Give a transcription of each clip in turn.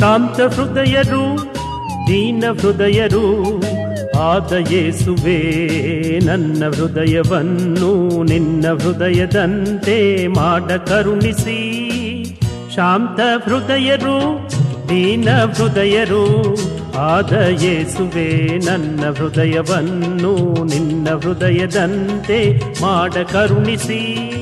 ಶಾಂತ ಹೃದಯರು ದೀನ ಹೃದಯರು ಆದ ಯೇಸುವೆ ನನ್ನ ಹೃದಯವನ್ನು ನಿನ್ನ ಹೃದಯದಂತೆ ಮಾಡ ಕರುಣಿಸಿ ಶಾಂತ ಹೃದಯರು ದೀನ ಹೃದಯರು ಆದ ಯೇಸುವೆ ನನ್ನ ಹೃದಯವನ್ನು ನಿನ್ನ ಹೃದಯದಂತೆ ಮಾಡ ಕರುಣಿಸಿ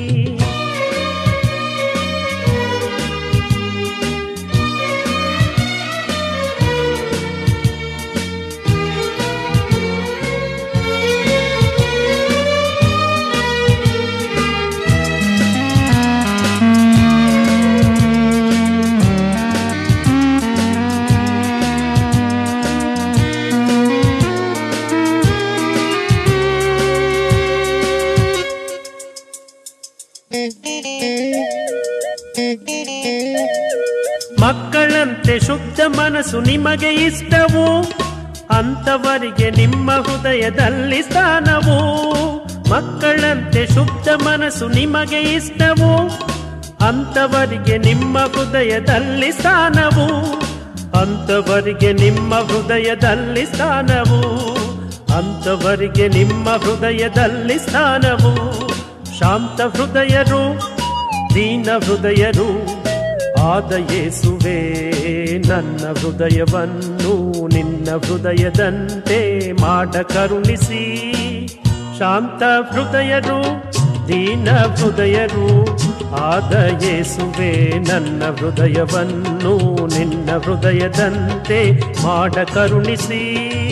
ಮಕ್ಕಳಂತೆ ಶುದ್ಧ ಮನಸ್ಸು ನಿಮಗೆ ಇಷ್ಟವು ಅಂತವರಿಗೆ ನಿಮ್ಮ ಹೃದಯದಲ್ಲಿ ಸ್ಥಾನವು ಮಕ್ಕಳಂತೆ ಶುದ್ಧ ಮನಸ್ಸು ನಿಮಗೆ ಇಷ್ಟವು ಅಂತವರಿಗೆ ನಿಮ್ಮ ಹೃದಯದಲ್ಲಿ ಸ್ಥಾನವು ಅಂತವರಿಗೆ ನಿಮ್ಮ ಹೃದಯದಲ್ಲಿ ಸ್ಥಾನವು ಅಂತವರಿಗೆ ನಿಮ್ಮ ಹೃದಯದಲ್ಲಿ ಸ್ಥಾನವು ಶಾಂತ ಹೃದಯರು ದೀನ ಹೃದಯರು ಆದ ಯೇಸುವೆ ನನ್ನ ಹೃದಯವನ್ನು ನಿನ್ನ ಹೃದಯದಂತೆ ಮಾಡ ಕರುಣಿಸಿ ಶಾಂತ ಹೃದಯರು ದೀನ ಹೃದಯರು ಆದ ಯೇಸುವೆ ನನ್ನ ಹೃದಯವನ್ನು ನಿನ್ನ ಹೃದಯದಂತೆ ಮಾಡ ಕರುಣಿಸಿ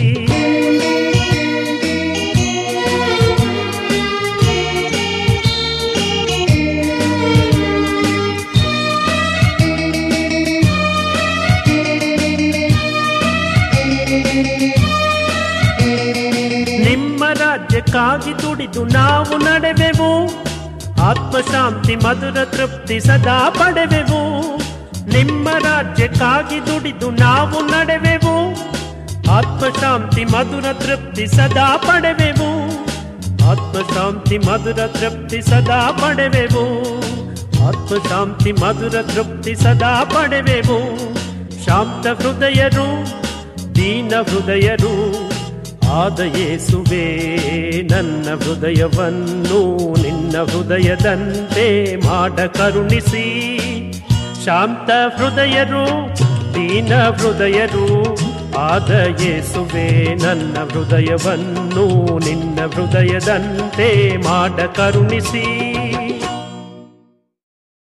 ನಿಮ್ಮ ರಾಜ್ಯಕ್ಕಾಗಿ ದುಡಿದು ನಾವು ನಡೆವೆವು ಆತ್ಮಶಾಂತಿ ಮಧುರ ತೃಪ್ತಿ ಸದಾ ಪಡೆವೆವು ನಿಮ್ಮ ರಾಜ್ಯಕ್ಕಾಗಿ ದುಡಿದು ನಾವು ನಡೆವೆವು ಆತ್ಮಶಾಂತಿ ಮಧುರ ತೃಪ್ತಿ ಸದಾ ಪಡೆವೆವು ಆತ್ಮಶಾಂತಿ ಮಧುರ ತೃಪ್ತಿ ಸದಾ ಪಡೆವೆವು ಆತ್ಮಶಾಂತಿ ಮಧುರ ತೃಪ್ತಿ ಸದಾ ಪಡೆವೆವು ಶಾಂತ ಹೃದಯರು ದೀನ ಹೃದಯರು ಆದ ಯೇಸುವೆ ನನ್ನ ಹೃದಯವನ್ನು ನಿನ್ನ ಹೃದಯದಂತೆ ಮಾಡ ಕರುಣಿಸಿ ಶಾಂತ ಹೃದಯರು ದೀನ ಹೃದಯರು ಆದ ಯೇಸುವೆ ನನ್ನ ಹೃದಯವನ್ನು ನಿನ್ನ ಹೃದಯದಂತೆ ಮಾಡ ಕರುಣಿಸಿ